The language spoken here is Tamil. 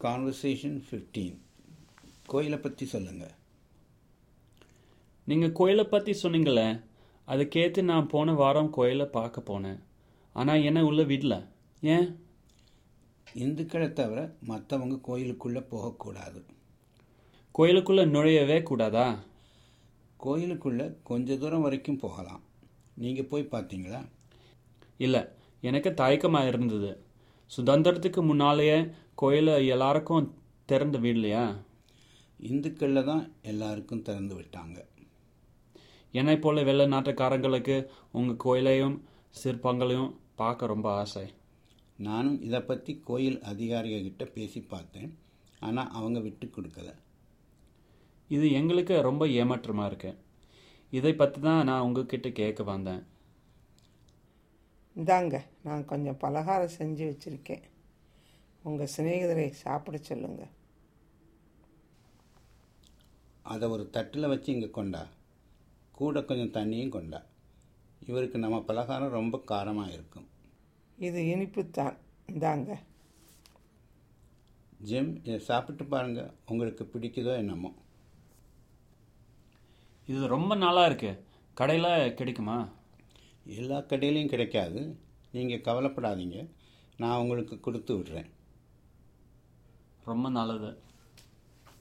கான்வர்சேஷன் ஃபிஃப்டீன் கோயிலை பற்றி சொல்லுங்கள் நீங்கள் கோயிலை பற்றி சொன்னீங்களே அதுக்கேற்று நான் போன வாரம் கோயிலை பார்க்க போனேன் ஆனால் என்ன உள்ள விடல ஏன் இந்துக்களை தவிர மற்றவங்க கோயிலுக்குள்ளே போகக்கூடாது கோயிலுக்குள்ளே நுழையவே கூடாதா கோயிலுக்குள்ளே கொஞ்ச தூரம் வரைக்கும் போகலாம் நீங்கள் போய் பார்த்தீங்களா இல்லை எனக்கு தயக்கமாக இருந்தது சுதந்திரத்துக்கு முன்னாலேயே கோயிலை எல்லாருக்கும் திறந்து விடலையா இந்துக்களில் தான் எல்லாருக்கும் திறந்து விட்டாங்க என்னை போல வெள்ளை நாட்டுக்காரங்களுக்கு உங்கள் கோயிலையும் சிற்பங்களையும் பார்க்க ரொம்ப ஆசை நானும் இதை பற்றி கோயில் அதிகாரிகிட்ட பேசி பார்த்தேன் ஆனால் அவங்க விட்டு கொடுக்கல இது எங்களுக்கு ரொம்ப ஏமாற்றமாக இருக்கு இதை பற்றி தான் நான் உங்ககிட்ட கேட்க வந்தேன் இந்தாங்க நான் கொஞ்சம் பலகாரம் செஞ்சு வச்சுருக்கேன் உங்கள் சிநேகிதரை சாப்பிட சொல்லுங்கள் அதை ஒரு தட்டில் வச்சு இங்கே கொண்டா கூட கொஞ்சம் தண்ணியும் கொண்டா இவருக்கு நம்ம பலகாரம் ரொம்ப காரமாக இருக்கும் இது இனிப்புத்தான் இந்தாங்க ஜிம் இதை சாப்பிட்டு பாருங்கள் உங்களுக்கு பிடிக்குதோ என்னமோ இது ரொம்ப நாளாக இருக்கு கடையில் கிடைக்குமா எல்லா கடையிலையும் கிடைக்காது நீங்கள் கவலைப்படாதீங்க நான் உங்களுக்கு கொடுத்து விட்றேன் ரொம்ப நல்லது